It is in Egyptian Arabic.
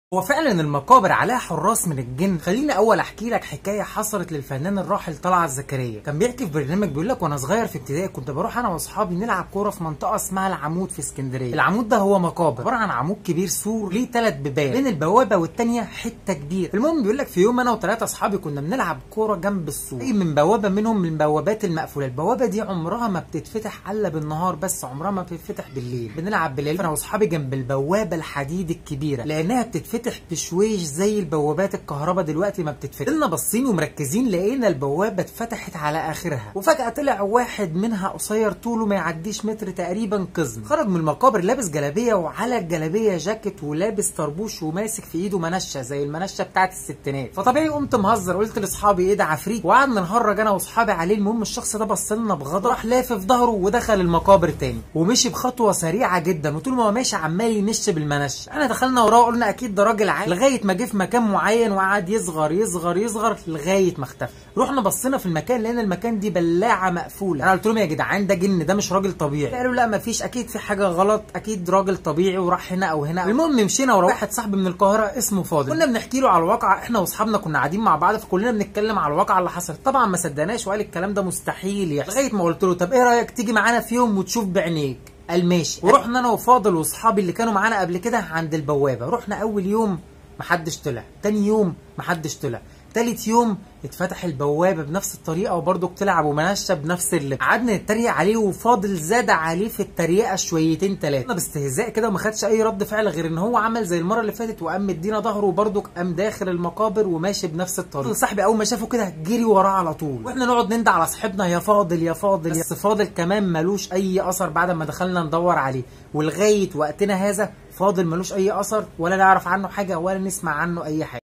هو فعلا المقابر عليها حراس من الجن خليني اول احكي لك حكايه حصلت للفنان الراحل طلعت زكريا كان بيحكي في برنامج بيقول لك وانا صغير في ابتدائي كنت بروح انا واصحابي نلعب كوره في منطقه اسمها العمود في اسكندريه العمود ده هو مقابر عباره عن عمود كبير سور ليه ثلاث بيبان بين البوابه والثانيه حته كبيره المهم بيقول لك في يوم انا وثلاثه اصحابي كنا بنلعب كوره جنب السور أي من بوابه منهم من البوابات المقفوله البوابه دي عمرها ما بتتفتح الا بالنهار بس عمرها ما بتتفتح بالليل بنلعب بالليل انا واصحابي جنب البوابه الحديد الكبيره لانها بتتفتح بشويش زي البوابات الكهرباء دلوقتي ما بتتفتح فضلنا باصين ومركزين لقينا البوابه اتفتحت على اخرها وفجاه طلع واحد منها قصير طوله ما يعديش متر تقريبا قزم خرج من المقابر لابس جلابيه وعلى الجلابيه جاكيت ولابس طربوش وماسك في ايده منشه زي المنشه بتاعت الستينات فطبيعي قمت مهزر قلت لاصحابي ايه ده عفريت وقعدنا نهرج انا واصحابي عليه المهم الشخص ده بص لنا بغضب راح لافف ظهره ودخل المقابر تاني ومشي بخطوه سريعه جدا وطول ما هو ماشي عمال ينش بالمنشه احنا دخلنا وراه قلنا اكيد ده راجل عاقل لغايه ما جه في مكان معين وقعد يصغر يصغر يصغر لغايه ما اختفى رحنا بصينا في المكان لقينا المكان دي بلاعه مقفوله انا قلت لهم يا جدعان ده جن ده مش راجل طبيعي قالوا لا مفيش اكيد في حاجه غلط اكيد راجل طبيعي وراح هنا او هنا المهم مشينا ورا واحد صاحبي من القاهره اسمه فاضل كنا بنحكي له على الواقع احنا واصحابنا كنا قاعدين مع بعض فكلنا بنتكلم على الواقع اللي حصل طبعا ما صدقناش وقال الكلام ده مستحيل يحصل لغايه ما قلت له طب ايه رايك تيجي معانا في يوم وتشوف بعينيك قال ماشي ورحنا انا وفاضل واصحابي اللي كانوا معانا قبل كده عند البوابه رحنا اول يوم محدش طلع تاني يوم محدش طلع تالت يوم اتفتح البوابه بنفس الطريقه وبرضه طلع ابو منشه بنفس اللي قعدنا نتريق عليه وفاضل زاد عليه في التريقه شويتين تلاته باستهزاء كده وما خدش اي رد فعل غير ان هو عمل زي المره اللي فاتت وقام مدينا ظهره وبرضه قام داخل المقابر وماشي بنفس الطريقه صاحبي اول ما شافه كده جري وراه على طول واحنا نقعد نندى على صاحبنا يا فاضل يا فاضل بس فاضل كمان ملوش اي اثر بعد ما دخلنا ندور عليه ولغايه وقتنا هذا فاضل ملوش اي اثر ولا نعرف عنه حاجه ولا نسمع عنه اي حاجه